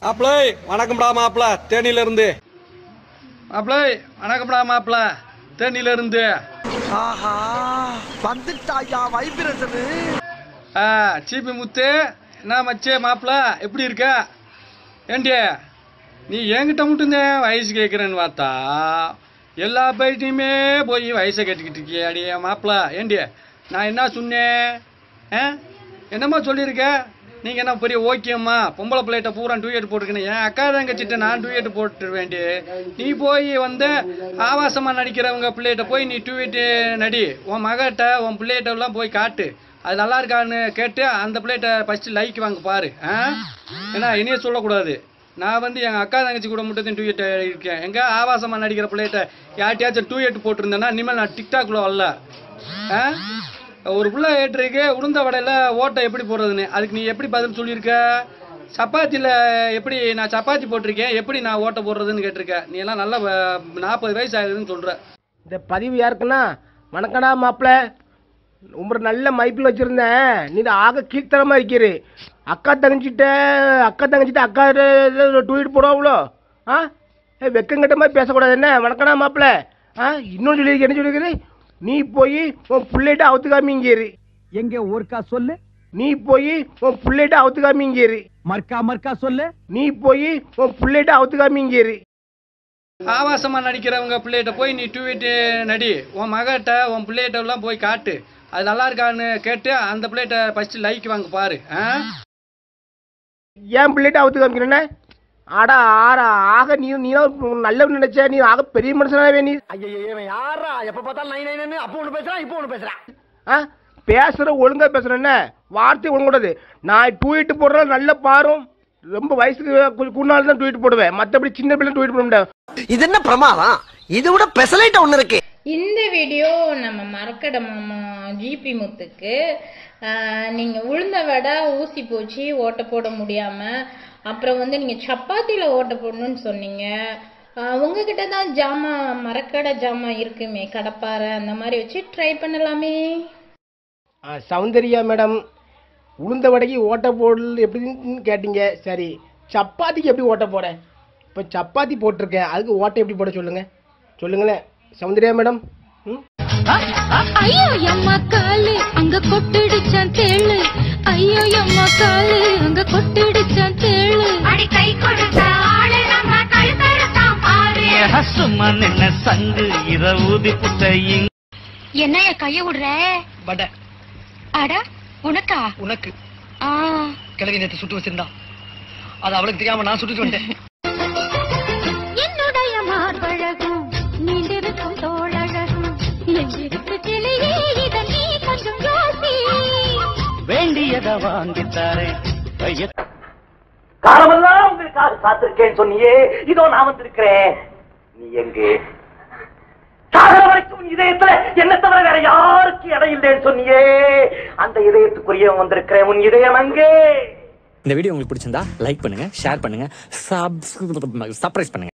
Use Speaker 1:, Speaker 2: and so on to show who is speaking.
Speaker 1: மாப்பிளை வணக்கம்டா மாப்பிள தேனியில இருந்து மாப்பிளை வணக்கம்டா மாப்பிள தேனியில இருந்து
Speaker 2: ஆஹா வந்துட்டாயா வைப்ரேஷனு
Speaker 1: ஆ சீப்பி முத்து என்ன மச்சே மாப்பிள எப்படி இருக்க ஏண்டி நீ என்கிட்ட மட்டும்தான் வயசு கேட்குறேன்னு பார்த்தா எல்லா பைட்டையுமே போய் வயசை கேட்டுக்கிட்டு இருக்கியே அடியே மாப்பிள ஏண்டி நான் என்ன சொன்னேன் ஆ என்னம்மா சொல்லியிருக்க நீங்கள் என்ன பெரிய ஓகேம்மா பொம்பளை பிள்ளைகிட்ட பூரா டூயட் போட்டுருக்கேன் என் அக்கா தங்கச்சிட்ட நான் டூயட் போட்டு வேண்டி நீ போய் வந்து ஆபாசமாக நடிக்கிறவங்க பிள்ளைகிட்ட போய் நீ டூயட் நடி உன் மகட்ட உன் பிள்ளைகிட்ட எல்லாம் போய் காட்டு அது நல்லா இருக்கான்னு கேட்டு அந்த பிள்ளைகிட்ட ஃபஸ்ட்டு லைக் வாங்க பாரு ஆ ஏன்னா இனியே சொல்லக்கூடாது நான் வந்து எங்கள் அக்கா தங்கச்சி கூட மட்டும் டூ எட் இருக்கேன் எங்கே ஆபாசமாக நடிக்கிற பிள்ளைகிட்ட யார்ட்டையாச்சும் டூ எட் போட்டிருந்தேன்னா இனிமேல் நான் டிக்டாக்ல வரல ஆ ஒரு பிள்ளை ஏற்றிருக்கு உளுந்த வடையில் ஓட்டை எப்படி போடுறதுன்னு அதுக்கு நீ எப்படி பதில் சொல்லியிருக்க சப்பாத்தியில் எப்படி நான் சப்பாத்தி போட்டிருக்கேன் எப்படி நான் ஓட்டை போடுறதுன்னு கேட்டிருக்க நீ எல்லாம் நல்லா வ- நாற்பது வயசு ஆகுதுன்னு சொல்கிற
Speaker 3: இந்த பதிவு யாருக்குன்னா வணக்கடா மாப்பிள்ள ரொம்ப நல்ல மைப்பில் வச்சுருந்தேன் நீ ஆக கீழ்த்தரமாக இருக்கிற அக்கா தங்கச்சிட்ட அக்கா தங்கச்சிட்ட அக்கா டூயிட் போடுவாங்களோ ஆ ஏ வெக்கங்கிட்ட மாதிரி பேசக்கூடாது என்ன வணக்கடா மாப்பிள்ள ஆ இன்னொன்று சொல்லியிருக்க என்ன சொல்லியிருக்கிறேன் நீ போய் உன் பிள்ளைகிட்ட அவுத்து காமிங்கேரு
Speaker 4: எங்க ஒருக்கா சொல்லு
Speaker 3: நீ போய் உன் பிள்ளைகிட்ட அவுத்து காமிங்கேரு
Speaker 4: மர்க்கா மர்க்கா சொல்லு
Speaker 3: நீ போய் உன் பிள்ளைகிட்ட அவுத்து காமிங்கேரு
Speaker 1: ஆபாசமாக நடிக்கிறவங்க பிள்ளைகிட்ட போய் நீ டூவிட்டு நடி உன் மகட்ட உன் பிள்ளைகிட்ட எல்லாம் போய் காட்டு அது நல்லா இருக்கான்னு கேட்டு அந்த பிள்ளைகிட்ட ஃபஸ்ட்டு லைக் வாங்க பாரு ஆ
Speaker 3: ஏன் பிள்ளைகிட்ட அவுத்து காமிக்கிறேன்னே ஆடா ஆடா ஆக நீ நீ நல்லவன் நினைச்ச நீ ஆக பெரிய மனுஷனாவே நீ
Speaker 2: ஐயோ இவன் யாரா எப்ப பார்த்தாலும் நைன் நைன் அப்போ ஒண்ணு பேசுறான் இப்போ ஒண்ணு பேசுறான்
Speaker 3: ஆ பேசுற ஒழுங்கா பேசுறேன்ன வார்த்தை ஒழுங்கூடாது நான் ட்வீட் போடுறது நல்ல பாரும் ரொம்ப வயசுக்கு குன்னால தான் ட்வீட் போடுவேன் மற்றபடி சின்ன பிள்ளை ட்வீட் பண்ண முடியாது
Speaker 2: இது என்ன பிரமாதம் இது விட பெசலைட் ஒண்ணு இருக்கு
Speaker 5: இந்த வீடியோ நம்ம மரக்கடை மாமா ஜிபி முத்துக்கு ஆஹ், நீங்க உளுந்த வடை ஊசி போச்சு ஓட்டை போட முடியாம அப்புறம் வந்து நீங்க சப்பாத்தியில ஓட்டை போடணும்னு சொன்னீங்க ஆஹ், உங்ககிட்ட தான் ஜாமா மரக்கடை ஜாமா இருக்குமே கடப்பாரை அந்த மாதிரி வச்சு ட்ரை பண்ணலாமே
Speaker 3: ஆ, சௌந்தர்யா மேடம் உளுந்த வடைக்கு ஓட்ட போடல் எப்படின்னு கேட்டீங்க சரி சப்பாத்திக்கு எப்படி ஓட்ட போட இப்போ சப்பாத்தி போட்டிருக்கேன் அதுக்கு ஓட்டை எப்படி போட சொல்லுங்க சொல்லுங்களேன் சௌந்தர்யா மேடம் ம்
Speaker 6: ஐயோ அம்மா காலு அங்க கொட்டுடுச்சான் தேளு ஐயோ அம்மா காலு அங்க கொட்டுடுச்சான் தேளு அடி கை கொடுத்த ஆளு நம்ம கழுத்தெடுத்தான் பாரு
Speaker 7: சும்மா நின்ன சங்கு இத ஊதி புட்ட இங்க
Speaker 6: என்னைய கைய விடுற
Speaker 4: வட
Speaker 6: அட உனக்கா
Speaker 4: உனக்கு
Speaker 6: ஆ
Speaker 4: கிழவி நேத்து சுட்டு வச்சிருந்தா அது அவளுக்கு தெரியாம நான் சுட்டு வந்துட்டேன்
Speaker 6: என்னுடைய மார்பழகும் நீண்டிருக்கும் தோழழகும் எங்கிருக்கு கிளியே இத நீ கொஞ்சம் யோசி
Speaker 7: வேண்டியத வாங்கித்தாரே கைய
Speaker 8: காலமெல்லாம் உங்களுக்காக காத்திருக்கேன்னு சொன்னியே இதோ நான் வந்திருக்கிறேன் நீ எங்கே சாகர வரைக்கும் உன் இதயத்துல என்ன தவிர வேற யாருக்கு இடம் இல்லைன்னு சொன்னியே அந்த இதயத்துக்குரிய வந்திருக்கிறேன் உன் இதயம் அங்கே
Speaker 9: இந்த வீடியோ உங்களுக்கு பிடிச்சிருந்தா லைக் பண்ணுங்க ஷேர் பண்ணுங்க சப்ஸ்கிரைப் பண்ணுங்க